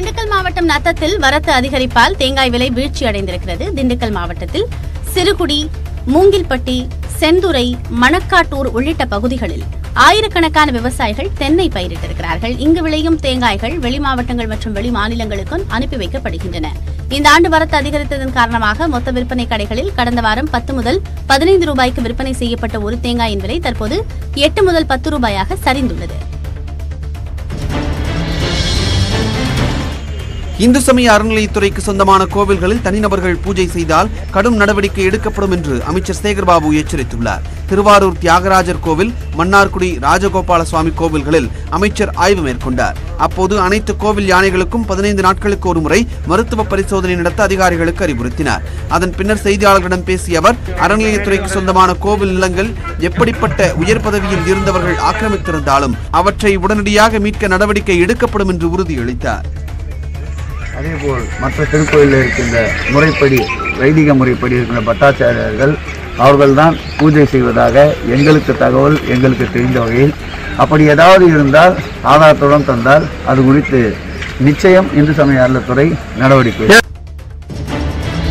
திண்டுக்கல் மாவட்டம் நத்தத்தில் வரத்து அதிகரிப்பால் தேங்காய் விலை வீழ்ச்சி அடைந்திருக்கிறது திண்டுக்கல் மாவட்டத்தில் சிறுகுடி மூங்கில்பட்டி செந்துறை மணக்காட்டூர் உள்ளிட்ட பகுதிகளில் ஆயிரக்கணக்கான விவசாயிகள் தென்னை பயிரிட்டிருக்கிறார்கள் இங்கு விளையும் தேங்காய்கள் வெளி மாவட்டங்கள் மற்றும் வெளி மாநிலங்களுக்கும் அனுப்பி வைக்கப்படுகின்றன இந்த ஆண்டு வரத்து அதிகரித்ததன் காரணமாக மொத்த விற்பனை கடைகளில் கடந்த வாரம் பத்து முதல் பதினைந்து ரூபாய்க்கு விற்பனை செய்யப்பட்ட ஒரு தேங்காயின் விலை தற்போது எட்டு முதல் பத்து ரூபாயாக சரிந்துள்ளது இந்து சமய அறநிலையத்துறைக்கு சொந்தமான கோவில்களில் தனிநபர்கள் பூஜை செய்தால் கடும் நடவடிக்கை எடுக்கப்படும் என்று அமைச்சர் சேகர்பாபு எச்சரித்துள்ளார் திருவாரூர் தியாகராஜர் கோவில் மன்னார்குடி ராஜகோபால சுவாமி கோவில்களில் அமைச்சர் ஆய்வு மேற்கொண்டார் அப்போது அனைத்து கோவில் யானைகளுக்கும் பதினைந்து நாட்களுக்கு ஒருமுறை மருத்துவ பரிசோதனை நடத்த அதிகாரிகளுக்கு அறிவுறுத்தினார் அதன் பின்னர் செய்தியாளர்களிடம் பேசிய அவர் அறநிலையத்துறைக்கு சொந்தமான கோவில் நிலங்கள் எப்படிப்பட்ட உயர் பதவியில் இருந்தவர்கள் ஆக்கிரமித்திருந்தாலும் அவற்றை உடனடியாக மீட்க நடவடிக்கை எடுக்கப்படும் என்று உறுதியளித்தார் அதேபோல் மற்ற திருக்கோயிலில் இருக்கின்ற முறைப்படி வைதிக முறைப்படி இருக்கின்ற பட்டாச்சாரியர்கள் அவர்கள்தான் பூஜை செய்வதாக எங்களுக்கு தகவல் எங்களுக்கு தெரிந்த வகையில் அப்படி ஏதாவது இருந்தால் ஆதாரத்துடன் தந்தால் அது குறித்து நிச்சயம் இந்து சமய அறநிலையத்துறை நடவடிக்கை